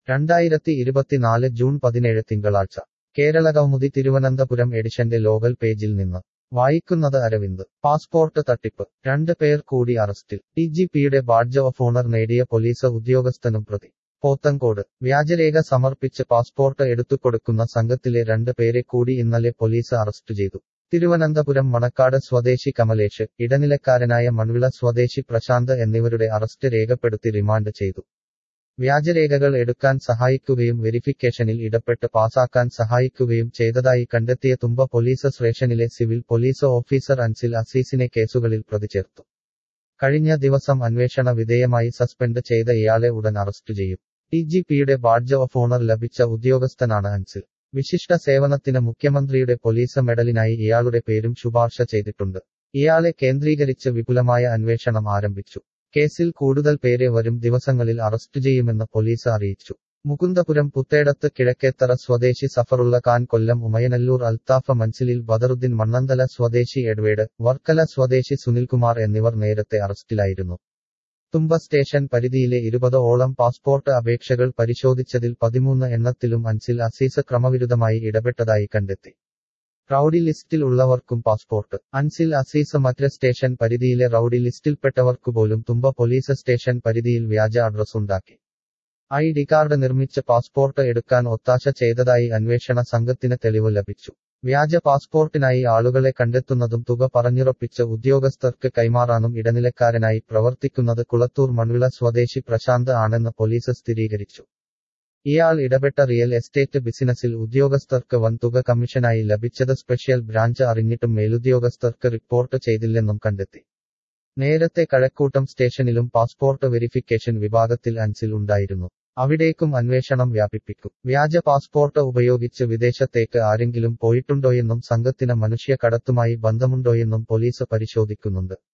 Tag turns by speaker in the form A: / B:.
A: രണ്ടായിരത്തി ഇരുപത്തിനാല് ജൂൺ പതിനേഴ് തിങ്കളാഴ്ച കേരളകൗമുദി തിരുവനന്തപുരം എഡിഷന്റെ ലോകൽ പേജിൽ നിന്ന് വായിക്കുന്നത് അരവിന്ദ് പാസ്പോർട്ട് തട്ടിപ്പ് രണ്ട് പേർ കൂടി അറസ്റ്റിൽ ഡി ജി പിയുടെ ബാഡ്ജ് ഓഫ് ഓണർ നേടിയ പോലീസ് ഉദ്യോഗസ്ഥനും പ്രതി പോത്തങ്കോട് വ്യാജരേഖ സമർപ്പിച്ച് പാസ്പോർട്ട് എടുത്തുകൊടുക്കുന്ന സംഘത്തിലെ രണ്ട് പേരെ കൂടി ഇന്നലെ പോലീസ് അറസ്റ്റ് ചെയ്തു തിരുവനന്തപുരം മണക്കാട് സ്വദേശി കമലേഷ് ഇടനിലക്കാരനായ മൺവിള സ്വദേശി പ്രശാന്ത് എന്നിവരുടെ അറസ്റ്റ് രേഖപ്പെടുത്തി റിമാൻഡ് ചെയ്തു വ്യാജരേഖകൾ എടുക്കാൻ സഹായിക്കുകയും വെരിഫിക്കേഷനിൽ ഇടപെട്ട് പാസാക്കാൻ സഹായിക്കുകയും ചെയ്തതായി കണ്ടെത്തിയ തുമ്പ പോലീസ് സ്റ്റേഷനിലെ സിവിൽ പോലീസ് ഓഫീസർ അൻസിൽ അസീസിനെ കേസുകളിൽ പ്രതി ചേർത്തു കഴിഞ്ഞ ദിവസം അന്വേഷണ വിധേയമായി സസ്പെൻഡ് ചെയ്ത ഇയാളെ ഉടൻ അറസ്റ്റ് ചെയ്യും ഡി ജി പിയുടെ ബാഡ്ജ് ഓഫ് ഓണർ ലഭിച്ച ഉദ്യോഗസ്ഥനാണ് അൻസിൽ വിശിഷ്ട സേവനത്തിന് മുഖ്യമന്ത്രിയുടെ പോലീസ് മെഡലിനായി ഇയാളുടെ പേരും ശുപാർശ ചെയ്തിട്ടുണ്ട് ഇയാളെ കേന്ദ്രീകരിച്ച് വിപുലമായ അന്വേഷണം ആരംഭിച്ചു കേസിൽ കൂടുതൽ പേരെ വരും ദിവസങ്ങളിൽ അറസ്റ്റ് ചെയ്യുമെന്ന് പോലീസ് അറിയിച്ചു മുകുന്ദപുരം പുത്തേടത്ത് കിഴക്കേത്തറ സ്വദേശി സഫറുള്ള ഖാൻ കൊല്ലം ഉമയനല്ലൂർ അൽത്താഫ മൻസിലിൽ ബദറുദ്ദീൻ മണ്ണന്തല സ്വദേശി എഡ്വേഡ് വർക്കല സ്വദേശി സുനിൽകുമാർ എന്നിവർ നേരത്തെ അറസ്റ്റിലായിരുന്നു തുമ്പ സ്റ്റേഷൻ പരിധിയിലെ ഇരുപത് ഓളം പാസ്പോർട്ട് അപേക്ഷകൾ പരിശോധിച്ചതിൽ പതിമൂന്ന് എണ്ണത്തിലും അൻസിൽ അസീസ് ക്രമവിരുദ്ധമായി ഇടപെട്ടതായി കണ്ടെത്തി റൌഡി ലിസ്റ്റിൽ ഉള്ളവർക്കും പാസ്പോർട്ട് അൻസിൽ അസീസ് മറ്റ് സ്റ്റേഷൻ പരിധിയിലെ റൌഡി ലിസ്റ്റിൽപ്പെട്ടവർക്കുപോലും തുമ്പ പോലീസ് സ്റ്റേഷൻ പരിധിയിൽ വ്യാജ അഡ്രസ് ഉണ്ടാക്കി ഐ ഡി കാർഡ് നിർമ്മിച്ച് പാസ്പോർട്ട് എടുക്കാൻ ഒത്താശ ചെയ്തതായി അന്വേഷണ സംഘത്തിന് തെളിവ് ലഭിച്ചു വ്യാജ പാസ്പോർട്ടിനായി ആളുകളെ കണ്ടെത്തുന്നതും തുക പറഞ്ഞുറപ്പിച്ച് ഉദ്യോഗസ്ഥർക്ക് കൈമാറാനും ഇടനിലക്കാരനായി പ്രവർത്തിക്കുന്നത് കുളത്തൂർ മൺവിള സ്വദേശി പ്രശാന്ത് ആണെന്ന് പോലീസ് സ്ഥിരീകരിച്ചു ഇയാൾ ഇടപെട്ട റിയൽ എസ്റ്റേറ്റ് ബിസിനസിൽ ഉദ്യോഗസ്ഥർക്ക് വൻതുക കമ്മീഷനായി ലഭിച്ചത് സ്പെഷ്യൽ ബ്രാഞ്ച് അറിഞ്ഞിട്ടും മേലുദ്യോഗസ്ഥർക്ക് റിപ്പോർട്ട് ചെയ്തില്ലെന്നും കണ്ടെത്തി നേരത്തെ കഴക്കൂട്ടം സ്റ്റേഷനിലും പാസ്പോർട്ട് വെരിഫിക്കേഷൻ വിഭാഗത്തിൽ അൻസിൽ ഉണ്ടായിരുന്നു അവിടേക്കും അന്വേഷണം വ്യാപിപ്പിക്കും വ്യാജ പാസ്പോർട്ട് ഉപയോഗിച്ച് വിദേശത്തേക്ക് ആരെങ്കിലും പോയിട്ടുണ്ടോയെന്നും സംഘത്തിന് മനുഷ്യ കടത്തുമായി ബന്ധമുണ്ടോയെന്നും പോലീസ് പരിശോധിക്കുന്നുണ്ട്